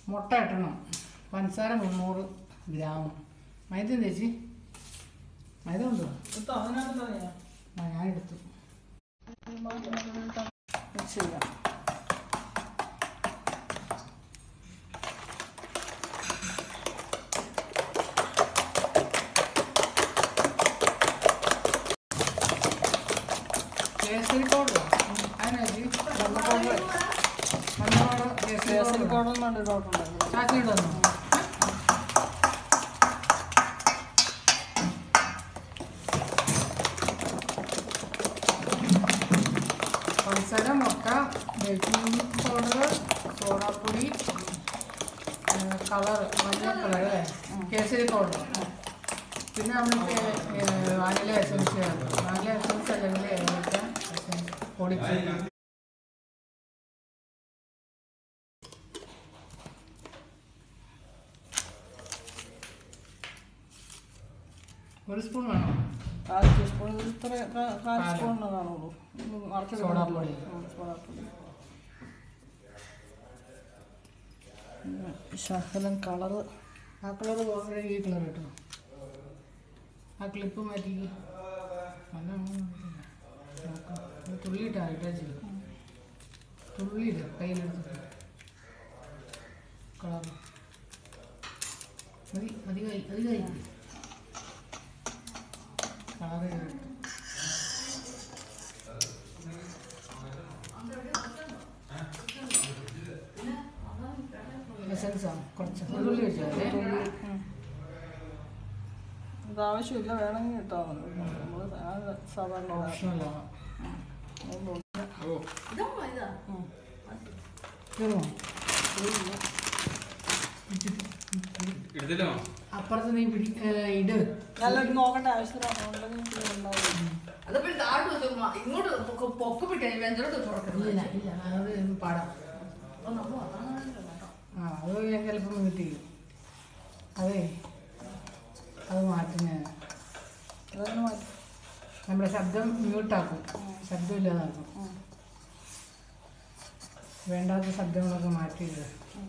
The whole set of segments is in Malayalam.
മുട്ട ഇട്ടണം പഞ്ചസാര മുന്നൂറ് ഗ്രാം മൈദ എന്ത് ചേച്ചി മൈദ ഉണ്ടോ എടുത്തോ അതിനകത്ത് അറിയാം ആ ഞാൻ എടുത്തു മിക്സ് ചെയ്യാം കേസരി പൗഡർ അതിനാ ചേച്ചി മഞ്ഞ പൗഡർ മഞ്ഞ powder kesari kesari powder powder വേണ്ടി ഡോട്ടുണ്ടായിരുന്നു ചാച്ചി ഇടുന്നു പഞ്ചസാര മുട്ട ബേക്കിംഗ് പൗഡർ സോഡാപ്പൊടി കളർ മഞ്ഞ കളർ അല്ലേ കേസരി പൗഡർ പിന്നെ നമുക്ക് വാനില എസൻസ് വാനില എസൻസ് അല്ലെങ്കിൽ ഏലക്ക എസൻസ് പൊടിച്ച് ഒരു സ്പൂൺ വേണം കാൽ ടീസ്പൂൺ ഇത് ഇത്ര കാ- കാൽ സ്പൂണിന് കാണുള്ളൂ ഇത് നിറച്ച് സോഡാപ്പൊടി. ഉം, സോഡാപ്പൊടി പിന്നെ ശകലം കളറ് ആ കളർ പോകണ ഈ കളർ കേട്ടോ ആ ക്ലിപ്പ് മാറ്റി നല്ല തുള്ളി ഇട്ടാ ഇട്ടാ ചെയ്യും തുള്ളി ഇടുക കയ്യിലെടുത്ത് കളർ മതി അധികമായി അധികമായി കളർ എസൻസാ കുറച്ച് ഒരു തുള്ളി വെച്ചാൽ ഉം. ഇത് ആവശ്യമില്ല വേണമെങ്കിൽ ഇട്ടാൽ മതി നമ്മൾ സാധാരണ ഓപ്ഷണലാണ് ഉം. തീർന്നോ എടുത്തില്ലോ അപ്പുറത്ത് നീ പിടി ഏ, ഇട് നല്ല ഇത് നോക്കേണ്ട ആവശ്യമില്ല ഉണ്ടെങ്കിൽ ഉണ്ടാവും അതപ്പോൾ താഴോട്ട് വെച്ച് മ- ഇങ്ങോട്ട് പൊക്ക് പൊക്ക് വിട്ടേ വെഞ്ചോട്ട് തുറക്കുന്നത് ഇല്ല ഇല്ല അത് പാടാം അപ്പൊ നമ്മൾ അതാണല്ലോ കേട്ടോ ആ അത് ഞാൻ ചിലപ്പോൾ മ്യൂട്ട് ചെയ്യും അതെ അത് മാറ്റുന്ന അതൊന്ന് മാറ്റി നമ്മുടെ ശബ്ദം മ്യൂട്ടാക്കും ശബ്ദം ഇല്ലാതാക്കും ഉം. വേണ്ടാത്ത ശബ്ദങ്ങളൊക്കെ മാറ്റിയിട്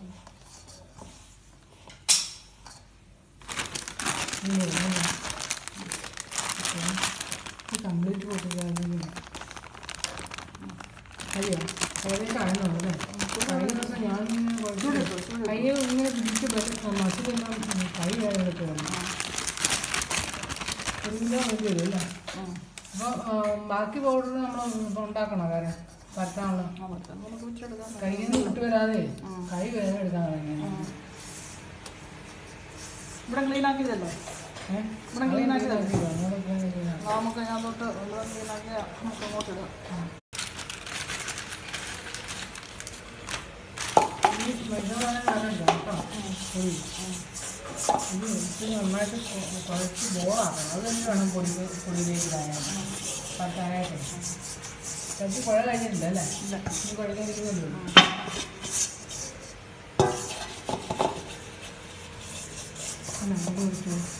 കംപ്ലീറ്റ് പൊട്ടിക്കാതെ അയ്യോ ഏകദേശം ആണെന്നുള്ളൂ അല്ലേ കഴിഞ്ഞ ദിവസം ഞാൻ കൈ ഇങ്ങനെ പിടിച്ച് മസിലെല്ലാം കൈ വേദന എടുക്കുകയാണ് ഒരു കിലോ മതി വരും അല്ലേ ഉം. അപ്പോൾ ബാക്കി പൗഡർ നമ്മൾ ഉണ്ടാക്കണോ കാര്യം പരത്താനുള്ള ആ പറ്റാൻ നമുക്ക് വെച്ചെടുക്കാം കയ്യിൽ നിന്ന് വിട്ട് വരാതെ കൈ വേദന എടുക്കാൻ തുടങ്ങി ഇവിടെ ക്ലീൻ ആക്കിയതല്ലേ ഏഹ് ഇവിടെ clean ആക്കി തരാം. അങ്ങോട്ട് clean ആക്കി. നമുക്ക് ഞാൻ തൊട്ട് ഇവിടെ ക്ലീൻ ആക്കി നമുക്ക് അങ്ങോട്ട് ഇടാം ഈ മരുന്ന് സാധനം കേട്ടോ പൊടി ഇത് ഇത് നന്നായിട്ട് കൊ- കുഴച്ച് ബോളാക്കണം അത് തന്നെ വേണം പൊടി പൊടിയിലേക്ക് ഇടാനായിട്ട് പറ്റാനായിട്ട് ചട്ടി കുഴ കഴിഞ്ഞിട്ടില്ല അല്ലേ ഇല്ല ഇനി കുഴക്കാതിരിക്കുമല്ലോ ഒഴിച്ചു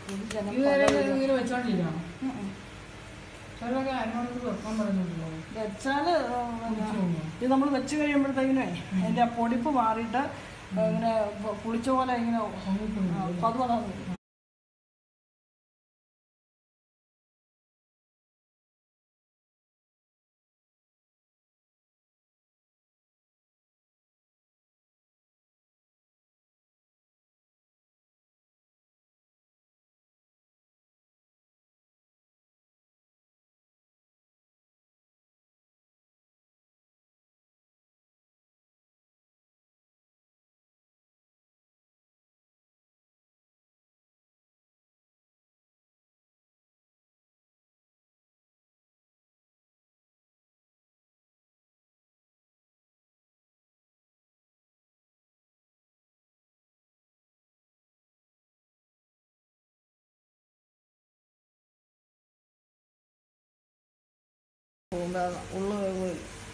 ഒരു ജനം ഇതുവരെ പല വിധം. ഇങ്ങനെ വെച്ചോണ്ടിരിക്കണം ഉം, ഉം. ചിലരൊക്കെ അരമണിക്കൂർ വെക്കാൻ പറഞ്ഞിട്ടുണ്ടോ വെച്ചാൽ പിന്നെ ഉം. ഇത് നമ്മൾ വെച്ച് കഴിയുമ്പോഴത്തേക്കിനെ അതിൻ്റെ ആ പൊടിപ്പ് മാറിയിട്ട് ഇങ്ങനെ പ- പുളിച്ച പോലെ ഇങ്ങനെ ആ, പതുവളം വരും. പോകുമ്പോ ഉള്ളു വേവ്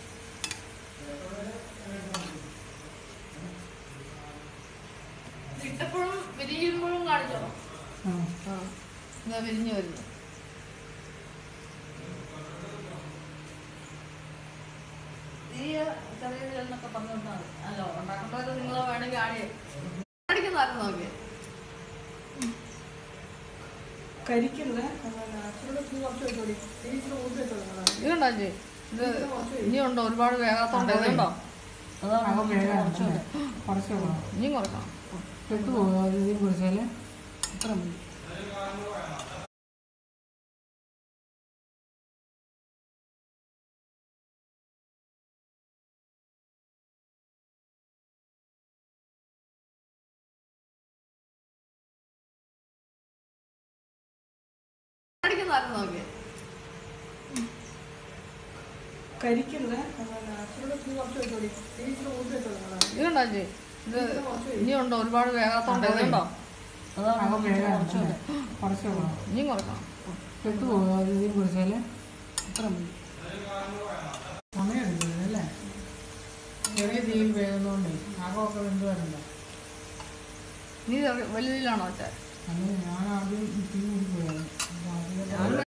ഇട്ടപ്പോഴും വിരിയുമ്പോഴും കാണിച്ചോ ആ ആ ഇതാ വിരിഞ്ഞു വരുന്നു ഈ ചെറിയ ഇതിലൊക്കെ പറഞ്ഞുകൊണ്ടാ മതി അല്ലോ ഉണ്ടാക്കുമ്പോഴൊക്കെ നിങ്ങൾ വേണമെങ്കിൽ ആടി അടിക്കുന്നതായിരുന്നു നോക്കിയേ കരിക്കരുത് അച്ഛനോട് തീ കുറച്ച് വെച്ചോടി തീ ഇച്ചിരി ഊട്ടി വെച്ചോളൂ ഇത് കണ്ടോ ചേച്ചി ഇത് ഇനിയുണ്ടോ ഒരുപാട് വേഗത്തോണ്ട് ഇതുണ്ടോ അതാണ് അകം വേഗം കുറച്ച് മതി. കുറച്ച് വേണം ഇനിയും കുറക്കണം കെട്ടു പോകും ഇതിൽ കുറിച്ചാല് ഇത്ര മതി അടിക്കുന്നതായിരുന്നു നോക്കിയേ കരിക്കരുത് അച്ഛനോട് തീ കുറച്ച് വെച്ചോടി തീ ഇച്ചിരി ഊട്ടി വെച്ചോളൂ ഇത് കണ്ടോ ചേച്ചി ഇത് ഇനിയുണ്ടോ ഒരുപാട് വേഗത്തോണ്ട് ഇതുണ്ടോ അതാണ് അകം വേഗം കുറച്ച് മതി. കുറച്ച് വേണം ഇനിയും കുറക്കണം കെട്ടു പോകും ഇതിൽ കുറിച്ചാല് ഇത്ര മതി സമയം എടുക്കുന്നത് അല്ലേ ചെറിയ തീയിൽ വേകുന്നതുകൊണ്ടേ അകമൊക്കെ വെന്ത് വരണ്ട നീ വലിയതിലാണോ വെച്ചേ അങ്ങനെ ഞാൻ ആദ്യം തീ കൂടി പോയായിരുന്നു അപ്പോൾ അതിലൊക്കെ ഞാൻ